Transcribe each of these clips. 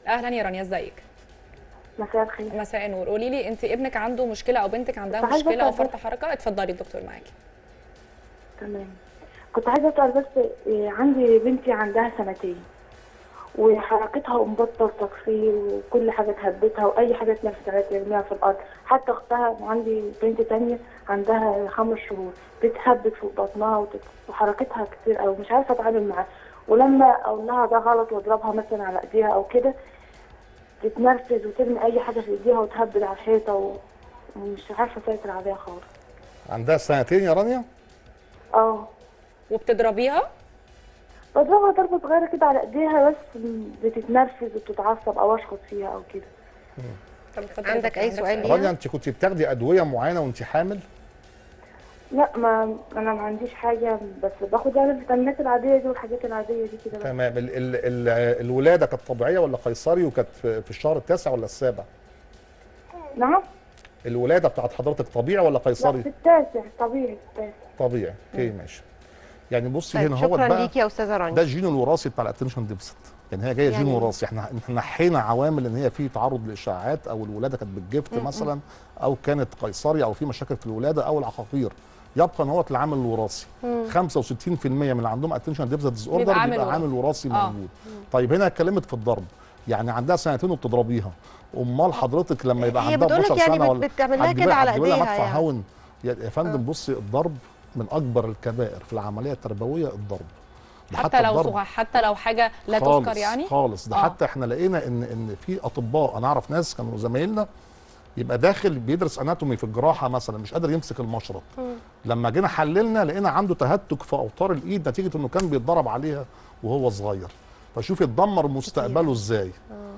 اهلا يا رانيا ازيك مساء الخير مساء النور قولي لي انت ابنك عنده مشكله او بنتك عندها كنت عايزة مشكله او أسأل فرط حركه اتفضلي الدكتور معاكي تمام كنت عايزه اسال بس إيه، عندي بنتي عندها سنتين وحركتها ومبطل تكسير وكل حاجه تهبتها واي حاجه تنفسها ترميها في الارض حتى اختها عندي بنت تانية عندها خمس شهور بتهبت فوق بطنها وتت- وحركتها كتير قوي مش عارفه اتعامل معاها ولما اقول لها ده غلط واضربها مثلا على ايديها او كده تتنرفز وترمي اي حاجه في ايديها وتهبد على الحيطه و- ومش عارفه اسيطر عليها خالص عندها سنتين يا رانيا اه وبتضربيها بضربها ضربة صغيرة كده على ايديها بس بتتنرفز وبتتعصب او اشخط فيها او كده طب اتفضلي عندك يا دكتور، أي سؤال ليها؟ رانيا انت كنت بتاخدي ادويه معينه وانت حامل لا ما انا ما عنديش حاجة بس باخد يعني الفيتامينات العادية دي والحاجات العادية دي كده بس. تمام ال ال ال الولاده كانت طبيعيه ولا قيصري وكانت في في الشهر التاسع ولا السابع نعم الولاده بتاعت حضرتك طبيعي ولا لا قيصري في التاسع طبيعي في التاسع طبيعي اوكي ماشي يعني بصي طيب هنا هو شكرا بقى ليكي يا استاذه ده رانيا الجين الوراثي بتاع الاتنشن ديفست يعني هي جايه جين يعني- وراثي احنا احنا نحينا عوامل ان هي في تعرض لاشاعات او الولاده كانت بالجفت مثلا او كانت قيصري او في مشاكل في الولاده او العقاقير يبقى ان هو العامل الوراثي 65% من اللي عندهم اتنشن ديفست ديس اوردر بيبقى عامل بيبقى وراثي. عامل وراثي آه. موجود طيب هنا اتكلمت في الضرب يعني عندها سنتين وبتضربيها امال حضرتك لما يبقى هي عندها بتقولك 12 يعني سنه بت- ولا بتعمل لها هتجيبي- كده على هتجيبي لها إيديها مدفع يعني. هون يا يا فندم بصي الضرب من اكبر الكبائر في العمليه التربويه الضرب ده حتى لو الضرب صغير حتى لو حاجه لا خالص تذكر يعني خالص ده آه. حتى احنا لقينا ان ان في اطباء انا اعرف ناس كانوا زمايلنا يبقى داخل بيدرس اناتومي في الجراحه مثلا مش قادر يمسك المشرط لما جينا حللنا لقينا عنده تهتك في اوتار الايد نتيجه انه كان بيتضرب عليها وهو صغير فشوفي اتدمر مستقبله ازاي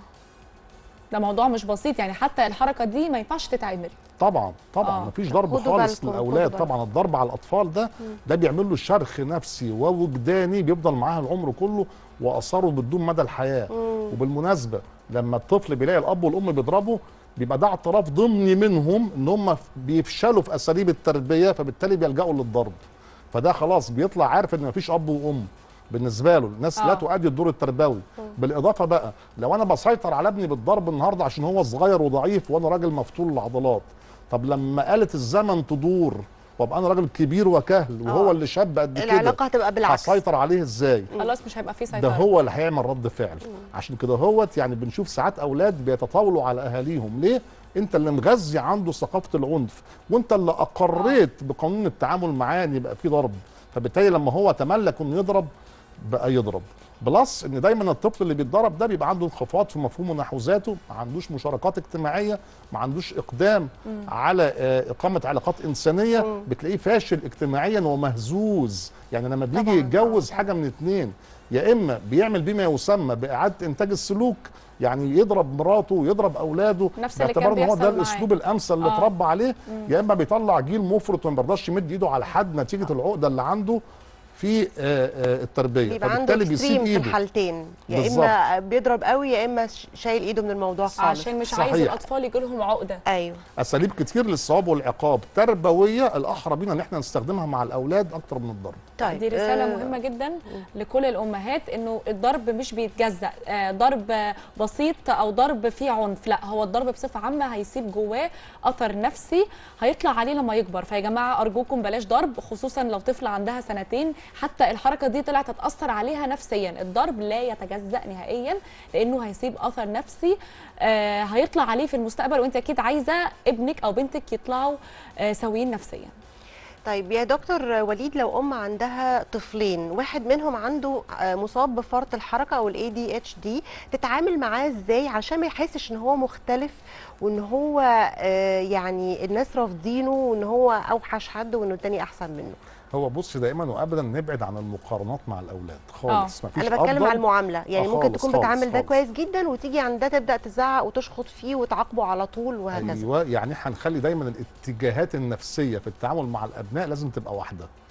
ده موضوع مش بسيط يعني حتى الحركه دي ما ينفعش تتعمل طبعا طبعا آه. مفيش ضرب خدوا خالص بالكم، للاولاد خدوا طبعا الضرب على الاطفال ده ده بيعمل له شرخ نفسي ووجداني بيفضل معاه العمر كله واثاره بتدوم مدى الحياه وبالمناسبه لما الطفل بيلاقي الاب والام بيضربوا بيبقى ده اعتراف ضمني منهم ان هم بيفشلوا في اساليب التربيه فبالتالي بيلجأوا للضرب فده خلاص بيطلع عارف ان مفيش اب وام بالنسبه له الناس لا آه. تؤدي الدور التربوي بالاضافه بقى لو انا بسيطر على ابني بالضرب النهارده عشان هو صغير وضعيف وانا راجل مفتول العضلات طب لما آلة الزمن تدور وابقى انا راجل كبير وكهل وهو آه. اللي شاب قد كده العلاقه هتبقى بالعكس هسيطر عليه ازاي خلاص مش هيبقى في سيطره ده هو اللي هيعمل رد فعل عشان كده هوت يعني بنشوف ساعات اولاد بيتطاولوا على اهاليهم ليه انت اللي مغذي عنده ثقافه العنف وانت اللي اقريت بقانون التعامل معاه ان يبقى في ضرب فبالتالي لما هو تملك انه يضرب بقى يضرب بلس ان دايما الطفل اللي بيتضرب ده بيبقى عنده انخفاض في مفهومه نحو ذاته ما عندوش مشاركات اجتماعيه ما عندوش اقدام على آه، اقامه علاقات انسانيه بتلاقيه فاشل اجتماعيا ومهزوز يعني لما بيجي طبعاً، يتجوز حاجه من اتنين يا اما بيعمل بما يسمى باعاده انتاج السلوك يعني يضرب مراته ويضرب اولاده نفس اللي كان باعتبار ان هو ده بيحصل معاه. الاسلوب الامثل اللي آه. اتربى عليه يا اما بيطلع جيل مفرط وما بيرضاش يمد ايده على حد نتيجه العقده اللي عنده في آه، آه، التربيه بيبقى عنده فبالتالي بيسيب اكستريم في ايده الحالتين يا بالظبط. اما بيضرب قوي يا اما ش- شايل ايده من الموضوع خالص عشان مش عايز صحيح. الاطفال يجي لهم عقده ايوه اساليب كتير للثواب والعقاب تربويه الاحرى بينا ان احنا نستخدمها مع الاولاد اكتر من الضرب طيب دي رسالة آه، مهمة جدا لكل الأمهات إنه الضرب مش بيتجزأ آه، ضرب آه، بسيط أو ضرب فيه عنف لا هو الضرب بصفة عامة هيسيب جواه أثر نفسي هيطلع عليه لما يكبر فيا جماعة أرجوكم بلاش ضرب خصوصا لو طفل عندها سنتين حتى الحركة دي طلعت هتأثر عليها نفسيا الضرب لا يتجزأ نهائيا لأنه هيسيب أثر نفسي آه، هيطلع عليه في المستقبل وأنت أكيد عايزة ابنك أو بنتك يطلعوا آه، سويين نفسيا طيب يا دكتور وليد لو ام عندها طفلين واحد منهم عنده آه، مصاب بفرط الحركه او الاي دي اتش دي تتعامل معاه ازاي عشان ما يحسش ان هو مختلف وان هو آه، يعني الناس رافضينه وان هو اوحش حد وانه التاني احسن منه هو بص دايما وابدا نبعد عن المقارنات مع الاولاد خالص مفيش انا بتكلم أفضل على المعامله يعني آه، ممكن خالص، تكون خالص، بتعامل ده خالص. كويس جدا وتيجي عند ده تبدا تزعق وتشخط فيه وتعاقبه على طول وهكذا ايوه يعني هنخلي دايما الاتجاهات النفسيه في التعامل مع الابناء لازم تبقى واحده